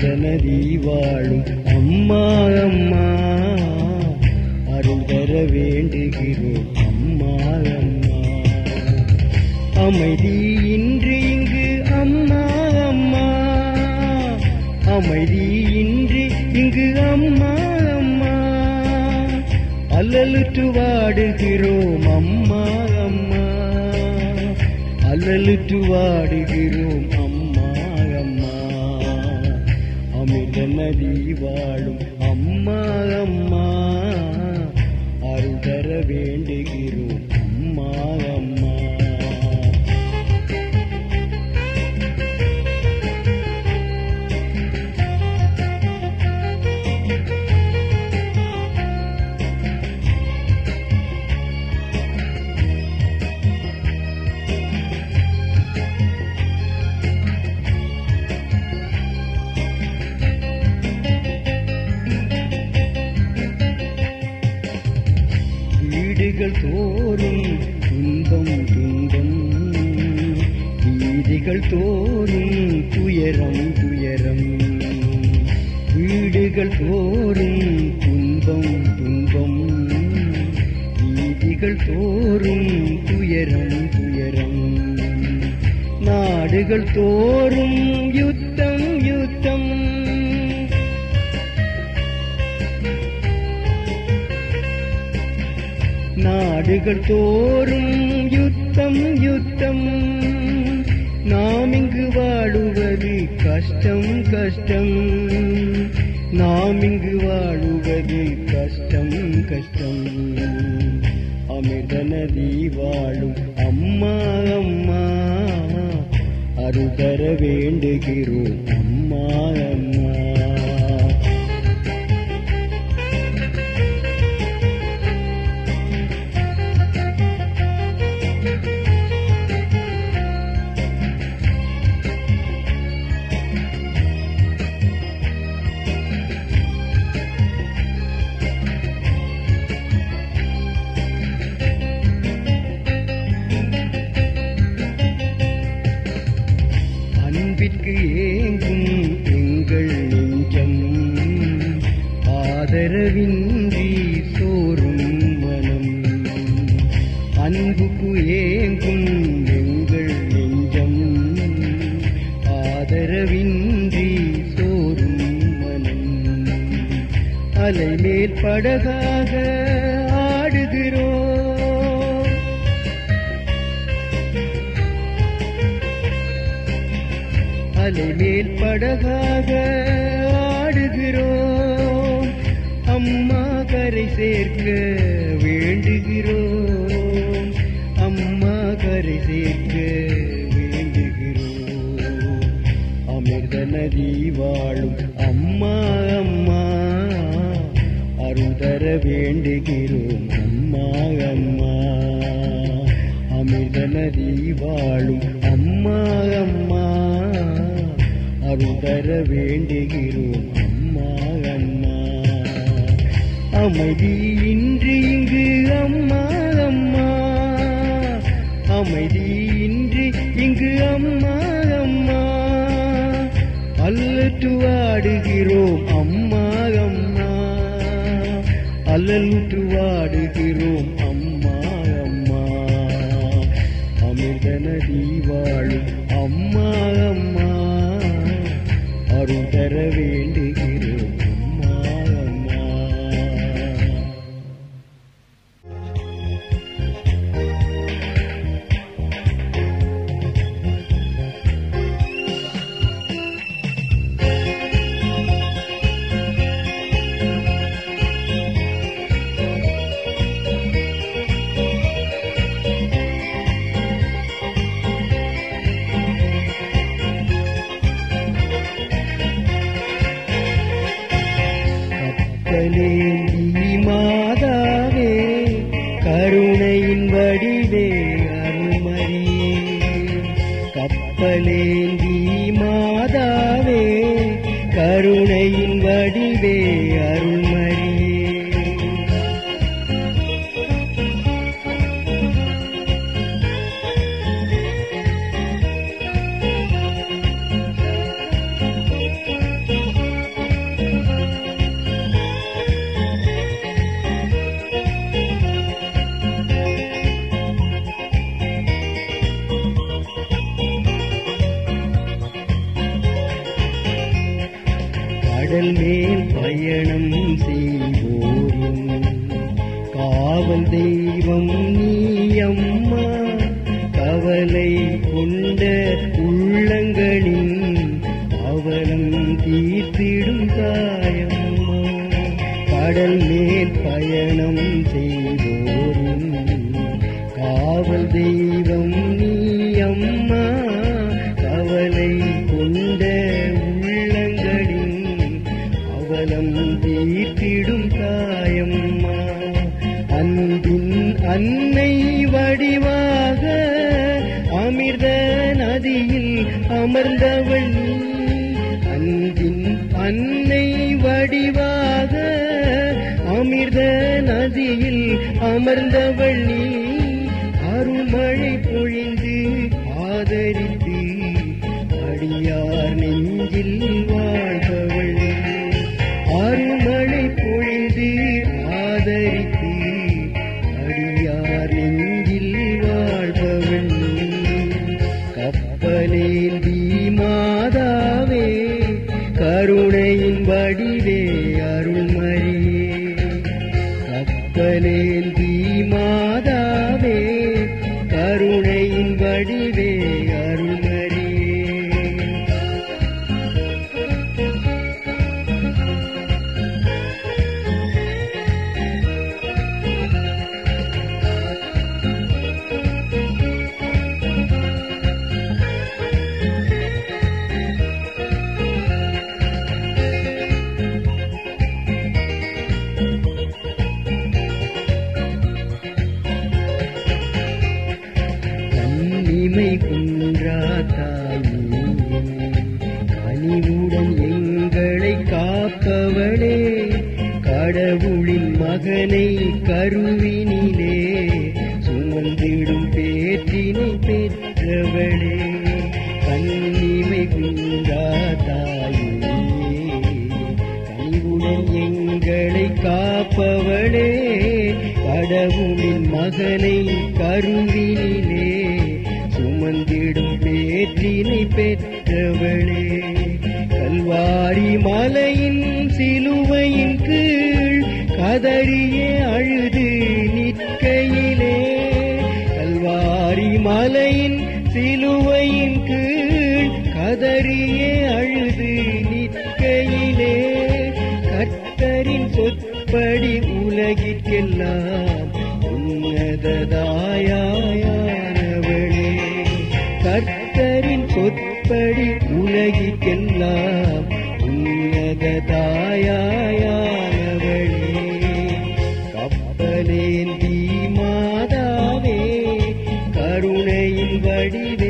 அமிர்தநதி வாழும் அம்மா அம்மா அருள் தர வேண்டுகிறோம் அம்மா அம்மா அமைதி இன்று இங்கு அம்மா அம்மா அமைதி இன்று இங்கு அம்மா அம்மா அல்லலுற்று வாடுகிறோம் அம்மா அம்மா அல்லலுற்று வாடுகிறோம் அம்மா அம்மா அமிர்த நதி வாழும் அம்மா அம்மா அருள் தர வேண்டுகிறோம் அம்மா அம்மா வீடுகள் தோறும் துன்பம் துன்பம் வீதிகள் தோறும் துயரம் துயரம் வீடுகள் தோறும் துன்பம் துன்பம் வீதிகள் தோறும் துயரம் துயரம் நாடுகள் தோறும் யுத்தம் யுத்தம் நாடுகள் தோறும் யுத்தம் யுத்தம் நாம் இங்கு வாழுவது கஷ்டம் கஷ்டம் நாம் இங்கு வாழுவது கஷ்டம் கஷ்டம் அமிர்த நதி வாழும் அம்மா அம்மா அருள் தர வேண்டுகிறோம் அம்மா அம்மா அன்பிற்கு ஏங்கும் எங்கள் நெஞ்சம் ஆதரவின்றி சோறும் மனம் அன்புக்கு ஏங்கும் எங்கள் நெஞ்சம் ஆதரவின்றி சோறும் மனம் அலைமேல் படகாக ஆடுகிறோம் அலைமேல் படகாக ஆடுகிறோம் அம்மா கரை சேர்க்க வேண்டுகிறோம் அம்மா கரை சேர்க்க வேண்டுகிறோம் அமிர்த நதி வாழும் அம்மா அம்மா அருள் தர வேண்டுகிறோம் அம்மா அம்மா அமிர்த நதி வாழும் அம்மா அம்மா அருள் தர வேண்டுகிறோம் அம்மா அம்மா அமைதி இன்று இங்கு அம்மா அம்மா அமைதி இன்று இங்கு அம்மா அம்மா அல்லட்டு வாடுகிறோம் அம்மா அம்மா அல்லலுற்று வாடுகிறோம் அம்மா அம்மா அமிர்த நதி வாழும் அம்மா அம்மா அருள் தர வேண்டுகிறோம் அம்மா அம்மா கப்பலேந்தி மாதாவே கருணையின் வடிவே அருள்மரியே கப்பலேந்தி மாதாவே கருணையின் வடிவே அருள்மரியே கடல் மேல் பயணம் செய்வோரின் காவல் தெய்வம் நீ அம்மா கவலை கொண்ட உள்ளங்களின் அவலம் தீர்த்திடும் தாயம்மா கடல் மேல் பயணம் செய்வோரின் காவல் தெய்வம் நீ அம்மா கவலை கொண்ட உள்ளங்களின் அவலம் தீர்த்திடும் தாயம்மா அன்பின் அன்னை வடிவாக அமிர்த நதியில் அமர்ந்தவள் நீ அன்பின் அன்னை வடிவாக அமிர்த நதியில் அமர்ந்தவள் நீ அருள்மழை பொழிந்து ஆதரித்து அடியார் நெஞ்சில் வாழ்பவள் நீ. அருள்மழை பொழிந்து ஆதரித்து அடியார் நெஞ்சில் வாழ்பவள் நீ. கப்பலேந்தி மாதாவே கருணையின் வடிவே அருள்மறியே கப்பலேந்தி மாதாவே கருணையின் வடிவே அருள்மறியே கண்ணிமை குன்றா தாயே கனிவுடன் எங்களை காப்பவளே கடவுளின் மகனை கருவினிலே சுமந்திடும் பேற்றினை பெற்றவளே கண்ணிமை குன்றா தாயே கனிவுடன் எங்களை காப்பவளே கடவுளின் மகனை கருவினிலே சுமந்திடும் பேற்றினை பெற்றவளே கல்வாரி மலையின் சிலுவையின் கீழ் கதறியே அழுது நிற்கையிலே கல்வாரி மலையின் சிலுவையின் கீழ் கதறியே அழுது நிற்கையிலே கர்த்தரின் சொற்படி உலகிற்கெல்லாம் உன்னததாயானவளே கர்த்தரின் சொற்படி உலகிற்கெல்லாம் உன்னததாயானவளே கப்பலேந்தி மாதாவே கருணையின் வடிவே